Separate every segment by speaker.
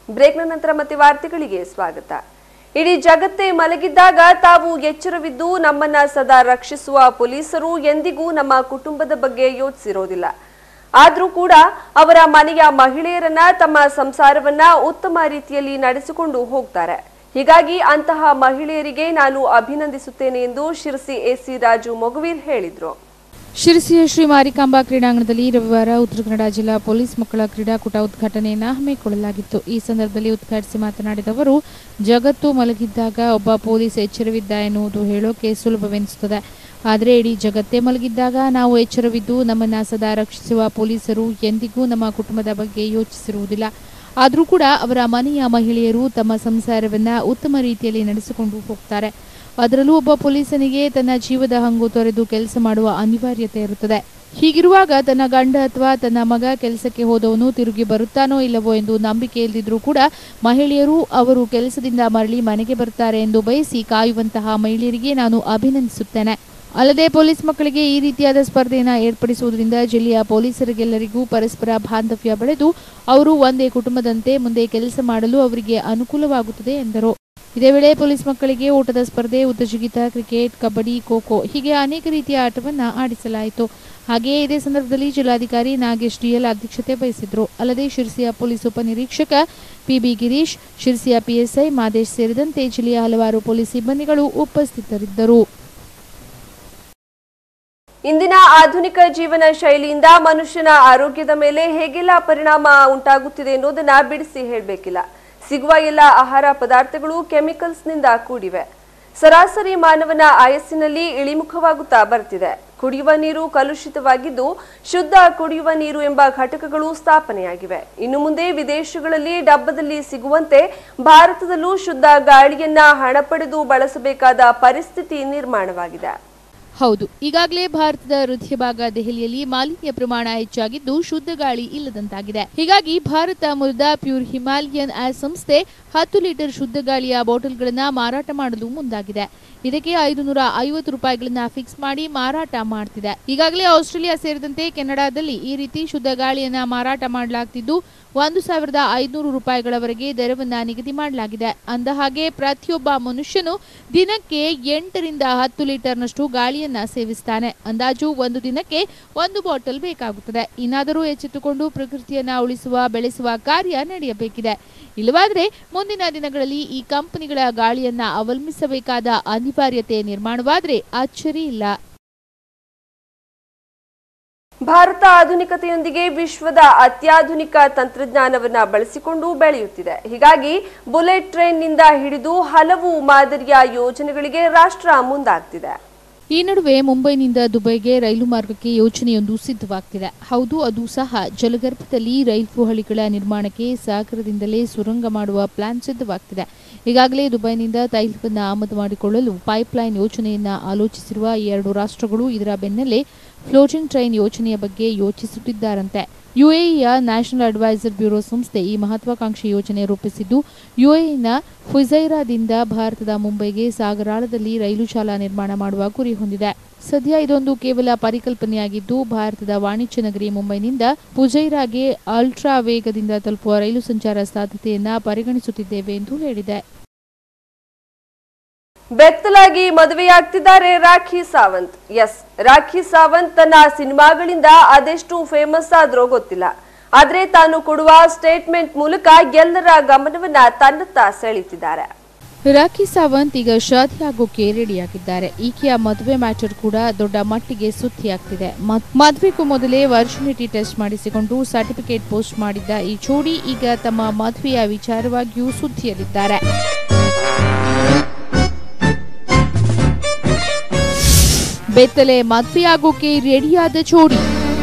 Speaker 1: ಬ್ರೇಕ್ನ ನಂತರ ಮತ್ತೆ ವಾರ್ತೆಗಳಿಗೆ ಸ್ವಾಗತ ಇಡೀ ಜಗತ್ತೇ ಮಲಗಿದ್ದಾಗ ತಾವು ಎಚ್ಚರವಿದ್ದು ನಮ್ಮನ್ನ ಸದಾ ರಕ್ಷಿಸುವ ಪೊಲೀಸರು ಎಂದಿಗೂ ನಮ್ಮ ಕುಟುಂಬದ ಬಗ್ಗೆ ಯೋಚಿಸಿರೋದಿಲ್ಲ ಆದ್ರೂ ಕೂಡ ಅವರ ಮನೆಯ ಮಹಿಳೆಯರನ್ನ ತಮ್ಮ ಸಂಸಾರವನ್ನ ಉತ್ತಮ ರೀತಿಯಲ್ಲಿ ನಡೆಸಿಕೊಂಡು ಹೋಗ್ತಾರೆ ಹೀಗಾಗಿ ಅಂತಹ ಮಹಿಳೆಯರಿಗೆ ನಾನು ಅಭಿನಂದಿಸುತ್ತೇನೆ ಎಂದು ಶಿರಸಿ ಎಸಿ ರಾಜು ಮೊಗವೀರ್ ಹೇಳಿದ್ರು
Speaker 2: ಶಿರಸಿಯ ಶ್ರೀ ಮಾರಿಕಾಂಬಾ ಕ್ರೀಡಾಂಗಣದಲ್ಲಿ ರವಿವಾರ ಉತ್ತರ ಕನ್ನಡ ಜಿಲ್ಲಾ ಪೊಲೀಸ್ ಮಕ್ಕಳ ಕ್ರೀಡಾಕೂಟ ಉದ್ಘಾಟನೆಯನ್ನು ಹಮ್ಮಿಕೊಳ್ಳಲಾಗಿತ್ತು ಈ ಸಂದರ್ಭದಲ್ಲಿ ಉದ್ಘಾಟಿಸಿ ಮಾತನಾಡಿದ ಅವರು ಜಗತ್ತು ಮಲಗಿದ್ದಾಗ ಒಬ್ಬ ಪೊಲೀಸ್ ಎಚ್ಚರವಿದ್ದ ಎನ್ನುವುದು ಹೇಳೋಕೆ ಸುಲಭವೆನಿಸುತ್ತದೆ ಆದರೆ ಇಡೀ ಜಗತ್ತೇ ಮಲಗಿದ್ದಾಗ ನಾವು ಎಚ್ಚರವಿದ್ದು ನಮ್ಮನ್ನ ಸದಾ ರಕ್ಷಿಸುವ ಪೊಲೀಸರು ಎಂದಿಗೂ ನಮ್ಮ ಕುಟುಂಬದ ಬಗ್ಗೆ ಯೋಚಿಸಿರುವುದಿಲ್ಲ ಆದರೂ ಕೂಡ ಅವರ ಮನೆಯ ಮಹಿಳೆಯರು ತಮ್ಮ ಸಂಸಾರವನ್ನ ಉತ್ತಮ ರೀತಿಯಲ್ಲಿ ನಡೆಸಿಕೊಂಡು ಹೋಗ್ತಾರೆ ಅದರಲ್ಲೂ ಒಬ್ಬ ಪೊಲೀಸನಿಗೆ ತನ್ನ ಜೀವದ ಹಂಗು ತೊರೆದು ಕೆಲಸ ಮಾಡುವ ಅನಿವಾರ್ಯತೆ ಇರುತ್ತದೆ ಹೀಗಿರುವಾಗ ತನ್ನ ಗಂಡ ಅಥವಾ ತನ್ನ ಮಗ ಕೆಲಸಕ್ಕೆ ಹೋದವನು ತಿರುಗಿ ಬರುತ್ತಾನೋ ಇಲ್ಲವೋ ಎಂದು ನಂಬಿಕೆ ಇಲ್ಲದಿದ್ರೂ ಕೂಡ ಮಹಿಳೆಯರು ಅವರು ಕೆಲಸದಿಂದ ಮರಳಿ ಮನೆಗೆ ಬರ್ತಾರೆ ಎಂದು ಬಯಸಿ ಕಾಯುವಂತಹ ಮಹಿಳೆಯರಿಗೆ ನಾನು ಅಭಿನಂದಿಸುತ್ತೇನೆ ಅಲ್ಲದೆ ಪೊಲೀಸ್ ಮಕ್ಕಳಿಗೆ ಈ ರೀತಿಯಾದ ಸ್ಪರ್ಧೆಯನ್ನು ಏರ್ಪಡಿಸುವುದರಿಂದ ಜಿಲ್ಲೆಯ ಪೊಲೀಸರಿಗೆಲ್ಲರಿಗೂ ಪರಸ್ಪರ ಬಾಂಧವ್ಯ ಬೆಳೆದು ಅವರು ಒಂದೇ ಕುಟುಂಬದಂತೆ ಮುಂದೆ ಕೆಲಸ ಮಾಡಲು ಅವರಿಗೆ ಅನುಕೂಲವಾಗುತ್ತದೆ ಎಂದರು ಇದೇ ವೇಳೆ ಪೊಲೀಸ್ ಮಕ್ಕಳಿಗೆ ಓಟದ ಸ್ಪರ್ಧೆ ಉದ್ದಜಿಗಿತ ಕ್ರಿಕೆಟ್ ಕಬಡ್ಡಿ ಖೋ ಖೋ ಹೀಗೆ ಅನೇಕ ರೀತಿಯ ಆಟವನ್ನ ಆಡಿಸಲಾಯಿತು ಹಾಗೆಯೇ ಇದೇ ಸಂದರ್ಭದಲ್ಲಿ ಜಿಲ್ಲಾಧಿಕಾರಿ ನಾಗೇಶ್ ಡಿಎಲ್ ಅಧ್ಯಕ್ಷತೆ ವಹಿಸಿದ್ರು ಅಲ್ಲದೆ ಶಿರ್ಸಿಯ ಪೊಲೀಸ್ ಉಪನಿರೀಕ್ಷಕ ಪಿಬಿ ಗಿರೀಶ್ ಶಿರ್ಸಿಯ ಪಿಎಸ್ಐ ಮಾದೇಶ್ ಸೇರಿದಂತೆ ಜಿಲ್ಲೆಯ ಹಲವಾರು ಪೊಲೀಸ್ ಸಿಬ್ಬಂದಿಗಳು ಉಪಸ್ಥಿತರಿದ್ದರು
Speaker 1: ಇಂದಿನ ಆಧುನಿಕ ಜೀವನ ಶೈಲಿಯಿಂದ ಮನುಷ್ಯನ ಆರೋಗ್ಯದ ಮೇಲೆ ಹೇಗೆಲ್ಲ ಪರಿಣಾಮ ಉಂಟಾಗುತ್ತಿದೆ ಎನ್ನುವುದನ್ನ ಬಿಡಿಸಿ ಹೇಳಬೇಕಿಲ್ಲ ಸಿಗುವ ಎಲ್ಲ ಆಹಾರ ಪದಾರ್ಥಗಳು ಕೆಮಿಕಲ್ಸ್ನಿಂದ ಕೂಡಿವೆ ಸರಾಸರಿ ಮಾನವನ ಆಯಸ್ಸಿನಲ್ಲಿ ಇಳಿಮುಖವಾಗುತ್ತಾ ಬರ್ತಿದೆ ಕುಡಿಯುವ ನೀರು ಕಲುಷಿತವಾಗಿದ್ದು ಶುದ್ಧ ಕುಡಿಯುವ ನೀರು ಎಂಬ ಘಟಕಗಳು ಸ್ಥಾಪನೆಯಾಗಿವೆ ಇನ್ನು ಮುಂದೆ ವಿದೇಶಗಳಲ್ಲಿ ಡಬ್ಬದಲ್ಲಿ ಸಿಗುವಂತೆ ಭಾರತದಲ್ಲೂ ಶುದ್ಧ ಗಾಳಿಯನ್ನ ಹಣ ಪಡೆದು ಬಳಸಬೇಕಾದ ಪರಿಸ್ಥಿತಿ ನಿರ್ಮಾಣವಾಗಿದೆ
Speaker 2: ಹೌದು ಈಗಾಗಲೇ ಭಾರತದ ಹೃದಯ ಭಾಗ ದೆಹಲಿಯಲ್ಲಿ ಮಾಲಿನ್ಯ ಪ್ರಮಾಣ ಹೆಚ್ಚಾಗಿದ್ದು ಶುದ್ಧ ಗಾಳಿ ಇಲ್ಲದಂತಾಗಿದೆ ಹೀಗಾಗಿ ಭಾರತ ಮೂಲದ ಪ್ಯೂರ್ ಹಿಮಾಲಯನ್ ಆಸ್ ಸಂಸ್ಥೆ ಹತ್ತು ಲೀಟರ್ ಶುದ್ಧ ಗಾಳಿಯ ಬಾಟಲ್ಗಳನ್ನ ಮಾರಾಟ ಮಾಡಲು ಮುಂದಾಗಿದೆ ಇದಕ್ಕೆ ಐದು ನೂರ ಐವತ್ತು ರೂಪಾಯಿಗಳನ್ನ ಫಿಕ್ಸ್ ಮಾಡಿ ಮಾರಾಟ ಮಾಡ್ತಿದೆ ಈಗಾಗಲೇ ಆಸ್ಟ್ರೇಲಿಯಾ ಸೇರಿದಂತೆ ಕೆನಡಾದಲ್ಲಿ ಈ ರೀತಿ ಶುದ್ಧ ಗಾಳಿಯನ್ನ ಮಾರಾಟ ಮಾಡಲಾಗ್ತಿದ್ದು ಒಂದು ಸಾವಿರದ ಐದುನೂರು ರೂಪಾಯಿಗಳವರೆಗೆ ದರವನ್ನ ನಿಗದಿ ಮಾಡಲಾಗಿದೆ ಅಂದ ಹಾಗೆ ಪ್ರತಿಯೊಬ್ಬ ಮನುಷ್ಯನು ದಿನಕ್ಕೆ ಎಂಟರಿಂದ ಹತ್ತು ಲೀಟರ್ನಷ್ಟು ಗಾಳಿಯನ್ನ ಸೇವಿಸ್ತಾನೆ ಅಂದಾಜು ಒಂದು ದಿನಕ್ಕೆ ಒಂದು ಬಾಟಲ್ ಬೇಕಾಗುತ್ತದೆ ಇನ್ನಾದರೂ ಎಚ್ಚೆತ್ತುಕೊಂಡು ಪ್ರಕೃತಿಯನ್ನ ಉಳಿಸುವ ಬೆಳೆಸುವ ಕಾರ್ಯ ನಡೆಯಬೇಕಿದೆ ಇಲ್ಲವಾದ್ರೆ ಮುಂದಿನ ದಿನಗಳಲ್ಲಿ ಈ ಕಂಪನಿಗಳ ಗಾಳಿಯನ್ನ ಅವಲಂಬಿಸಬೇಕಾದ ಅನಿವಾರ್ಯತೆ ನಿರ್ಮಾಣವಾದ್ರೆ ಅಚ್ಚರಿ ಇಲ್ಲ
Speaker 1: ಭಾರತ ಆಧುನಿಕತೆಯೊಂದಿಗೆ ವಿಶ್ವದ ಅತ್ಯಾಧುನಿಕ ತಂತ್ರಜ್ಞಾನವನ್ನ ಬಳಸಿಕೊಂಡು ಬೆಳೆಯುತ್ತಿದೆ ಹೀಗಾಗಿ ಬುಲೆಟ್ ಟ್ರೈನ್ನಿಂದ ಹಿಡಿದು ಹಲವು ಮಾದರಿಯ ಯೋಜನೆಗಳಿಗೆ ರಾಷ್ಟ್ರ ಮುಂದಾಗ್ತಿದೆ
Speaker 2: ಈ ನಡುವೆ ಮುಂಬೈನಿಂದ ದುಬೈಗೆ ರೈಲು ಮಾರ್ಗಕ್ಕೆ ಯೋಜನೆಯೊಂದು ಸಿದ್ಧವಾಗ್ತಿದೆ ಹೌದು ಅದು ಸಹ ಜಲಗರ್ಭದಲ್ಲಿ ರೈಲು ಹಳಿಗಳ ನಿರ್ಮಾಣಕ್ಕೆ ಸಾಗರದಿಂದಲೇ ಸುರಂಗ ಮಾಡುವ ಪ್ಲಾನ್ ಸಿದ್ಧವಾಗ್ತಿದೆ ಈಗಾಗಲೇ ದುಬೈನಿಂದ ತೈಲವನ್ನು ಆಮದು ಮಾಡಿಕೊಳ್ಳಲು ಪೈಪ್ಲೈನ್ ಯೋಜನೆಯನ್ನ ಆಲೋಚಿಸಿರುವ ಈ ಎರಡು ರಾಷ್ಟ್ರಗಳು ಇದರ ಬೆನ್ನಲ್ಲೇ ಫ್ಲೋಟಿಂಗ್ ಟ್ರೈನ್ ಯೋಜನೆಯ ಬಗ್ಗೆ ಯೋಚಿಸುತ್ತಿದ್ದಾರಂತೆ ಯುಎಇಯ ನ್ಯಾಷನಲ್ ಅಡ್ವೈಸರ್ ಬ್ಯೂರೋ ಸಂಸ್ಥೆ ಈ ಮಹತ್ವಾಕಾಂಕ್ಷಿ ಯೋಜನೆ ರೂಪಿಸಿದ್ದು ಯುಎಇನ ಫುಜೈರಾದಿಂದ ಭಾರತದ ಮುಂಬೈಗೆ ಸಾಗರಾಳದಲ್ಲಿ ರೈಲು ಶಾಲಾ ನಿರ್ಮಾಣ ಮಾಡುವ ಗುರಿ ಹೊಂದಿದೆ ಸದ್ಯ ಇದೊಂದು ಕೇವಲ ಪರಿಕಲ್ಪನೆಯಾಗಿದ್ದು ಭಾರತದ ವಾಣಿಜ್ಯ ನಗರಿ ಮುಂಬೈನಿಂದ ಪುಜೈರಾಗೆ ಅಲ್ಟ್ರಾ ವೇಗದಿಂದ ತಲುಪುವ ರೈಲು ಸಂಚಾರ ಸಾಧ್ಯತೆಯನ್ನ ಪರಿಗಣಿಸುತ್ತಿದ್ದೇವೆ ಎಂದು ಹೇಳಿದೆ
Speaker 1: ಬೆತ್ತಲಾಗಿ ಮದುವೆಯಾಗ್ತಿದ್ದಾರೆ ರಾಖಿ ಸಾವಂತ್ ಎಸ್ ರಾಖಿ ಸಾವಂತ್ ತನ್ನ ಸಿನಿಮಾಗಳಿಂದ ಅದೆಷ್ಟು ಫೇಮಸ್ ಆದ್ರೋ ಗೊತ್ತಿಲ್ಲ ಆದ್ರೆ ತಾನು ಕೊಡುವ ಸ್ಟೇಟ್ಮೆಂಟ್ ಮೂಲಕ ಎಲ್ಲರ ಗಮನವನ್ನ ತನ್ನತ್ತ ಸೆಳೀತಿದ್ದಾರೆ
Speaker 2: ರಾಖಿ ಸಾವಂತ್ ಈಗ ಶಾದಿ ಆಗೋಕೆ ರೆಡಿಯಾಗಿದ್ದಾರೆ ಈಕೆಯ ಮದುವೆ ಮ್ಯಾಟರ್ ಕೂಡ ದೊಡ್ಡ ಮಟ್ಟಿಗೆ ಸುದ್ದಿಯಾಗ್ತಿದೆ ಮದ್- ಮದುವೆಗೂ ಮೊದಲೇ ವರ್ಜಿನಿಟಿ ಟೆಸ್ಟ್ ಮಾಡಿಸಿಕೊಂಡು ಸರ್ಟಿಫಿಕೇಟ್ ಪೋಸ್ಟ್ ಮಾಡಿದ್ದ ಈ ಜೋಡಿ ಈಗ ತಮ್ಮ ಮದುವೆಯ ವಿಚಾರವಾಗಿಯೂ ಸುದ್ದಿಯಲ್ಲಿದ್ದಾರೆ ಬೆತ್ತಲೆ ಮದುವೆಯಾಗೋಕೆ ರೆಡಿಯಾದ ಜೋಡಿ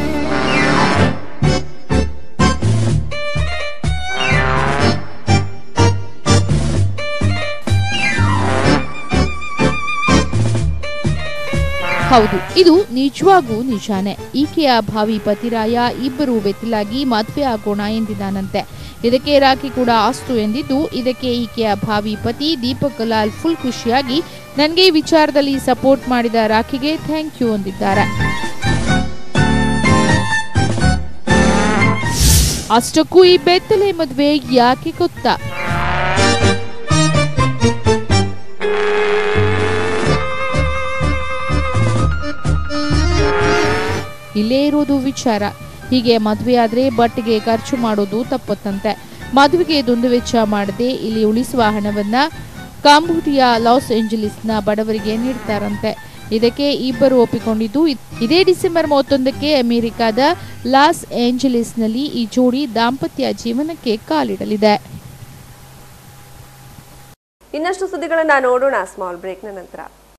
Speaker 2: ಹೌದು ಇದು ನಿಜವಾಗೂ ನಿಜಾನೆ ಈಕೆಯ ಭಾವಿ ಪತಿರಾಯ ಇಬ್ಬರು ಬೆತ್ತಲಾಗಿ ಮದುವೆ ಆಗೋಣ ಎಂದಿದ್ದಾನಂತೆ ಇದಕ್ಕೆ ರಾಖಿ ಕೂಡ ಆಸ್ತು ಎಂದಿದ್ದು ಇದಕ್ಕೆ ಈಕೆಯ ಭಾವಿ ಪತಿ ದೀಪಕ್ ಲಾಲ್ ಫುಲ್ ಖುಷಿಯಾಗಿ ನನಗೆ ಈ ವಿಚಾರದಲ್ಲಿ ಸಪೋರ್ಟ್ ಮಾಡಿದ ರಾಖಿಗೆ ಥ್ಯಾಂಕ್ ಯು ಅಂದಿದ್ದಾರೆ ಅಷ್ಟಕ್ಕೂ ಈ ಬೆತ್ತಲೆ ಮದುವೆ ಯಾಕೆ ಗೊತ್ತಾ ಇಲ್ಲೇ ಇರೋದು ವಿಚಾರ ಹೀಗೆ ಮದುವೆ ಆದ್ರೆ ಬಟ್ಟೆಗೆ ಖರ್ಚು ಮಾಡೋದು ತಪ್ಪತ್ತಂತೆ ಮದುವೆಗೆ ದುಂದು ವೆಚ್ಚ ಮಾಡದೆ ಇಲ್ಲಿ ಉಳಿಸುವ ಹಣವನ್ನ ಕಾಂಬೋಡಿಯಾ ಲಾಸ್ ಏಂಜಲೀಸ್ನ ಬಡವರಿಗೆ ನೀಡ್ತಾರಂತೆ ಇದಕ್ಕೆ ಇಬ್ಬರು ಒಪ್ಪಿಕೊಂಡಿದ್ದು ಇದ್- ಇದೇ ಡಿಸೆಂಬರ್ ಮೂವತ್ತೊಂದಕ್ಕೆ ಅಮೆರಿಕದ ಲಾಸ್ ಏಂಜಲೀಸ್ನಲ್ಲಿ ಈ ಜೋಡಿ ದಾಂಪತ್ಯ ಜೀವನಕ್ಕೆ ಕಾಲಿಡಲಿದೆ
Speaker 1: ಇನ್ನಷ್ಟು ಸುದ್ದಿಗಳನ್ನ ನೋಡೋಣ ಸ್ಮಾಲ್ ಬ್ರೇಕ್ನ ನಂತರ